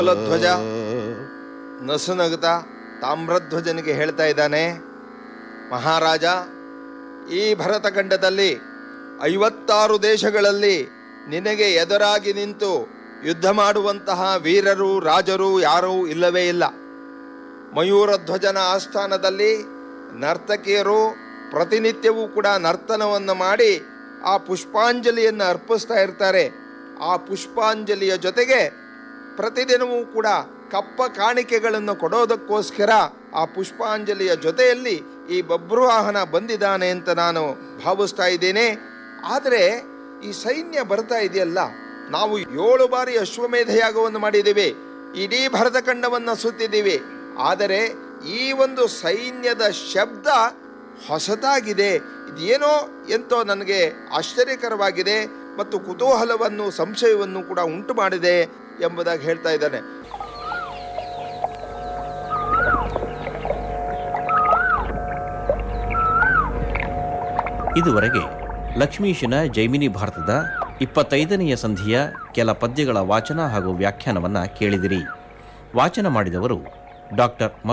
ಧ್ವಜ ನಸುನಗುತ್ತ ತಾಮ್ರಧ್ವಜನಿಗೆ ಹೇಳ್ತಾ ಇದ್ದಾನೆ ಮಹಾರಾಜ ಈ ಭರತಖಂಡದಲ್ಲಿ ಐವತ್ತಾರು ದೇಶಗಳಲ್ಲಿ ನಿನಗೆ ಎದುರಾಗಿ ನಿಂತು ಯುದ್ಧ ಮಾಡುವಂತಹ ವೀರರು ರಾಜರು ಯಾರೂ ಇಲ್ಲವೇ ಇಲ್ಲ ಮಯೂರಧ್ವಜನ ಆಸ್ಥಾನದಲ್ಲಿ ನರ್ತಕಿಯರು ಪ್ರತಿನಿತ್ಯವೂ ಕೂಡ ನರ್ತನವನ್ನು ಮಾಡಿ ಆ ಪುಷ್ಪಾಂಜಲಿಯನ್ನು ಅರ್ಪಿಸ್ತಾ ಇರ್ತಾರೆ ಆ ಪುಷ್ಪಾಂಜಲಿಯ ಜೊತೆಗೆ ಪ್ರತಿದಿನವೂ ಕೂಡ ಕಪ್ಪ ಕಾಣಿಕೆಗಳನ್ನು ಕೊಡೋದಕ್ಕೋಸ್ಕರ ಆ ಪುಷ್ಪಾಂಜಲಿಯ ಜೊತೆಯಲ್ಲಿ ಈ ಬಬ್ರುವಾಹನ ಬಂದಿದ್ದಾನೆ ಅಂತ ನಾನು ಭಾವಿಸ್ತಾ ಇದ್ದೇನೆ ಆದರೆ ಈ ಸೈನ್ಯ ಬರ್ತಾ ಇದೆಯಲ್ಲ ನಾವು ಏಳು ಬಾರಿ ಅಶ್ವಮೇಧ ಯಾಗವನ್ನು ಮಾಡಿದ್ದೀವಿ ಇಡೀ ಭರತಖಂಡವನ್ನು ಸುತ್ತಿದ್ದೀವಿ ಆದರೆ ಈ ಒಂದು ಸೈನ್ಯದ ಶಬ್ದ ಹೊಸತಾಗಿದೆ ಇದೇನೋ ಎಂತೋ ನನಗೆ ಆಶ್ಚರ್ಯಕರವಾಗಿದೆ ಮತ್ತು ಕುತೂಹಲವನ್ನು ಸಂಶಯವನ್ನು ಕೂಡ ಉಂಟು ಮಾಡಿದೆ ಎಂಬುದಾಗಿ ಹೇಳ್ತಾ ಇದ್ದಾನೆ ಇದುವರೆಗೆ ಲಕ್ಷ್ಮೀಶನ ಜೈಮಿನಿ ಭಾರತದ ಇಪ್ಪತ್ತೈದನೆಯ ಸಂಧಿಯ ಕೆಲ ಪದ್ಯಗಳ ವಾಚನ ಹಾಗೂ ವ್ಯಾಖ್ಯಾನವನ್ನ ಕೇಳಿದಿರಿ ವಾಚನ ಮಾಡಿದವರು ಡಾಕ್ಟರ್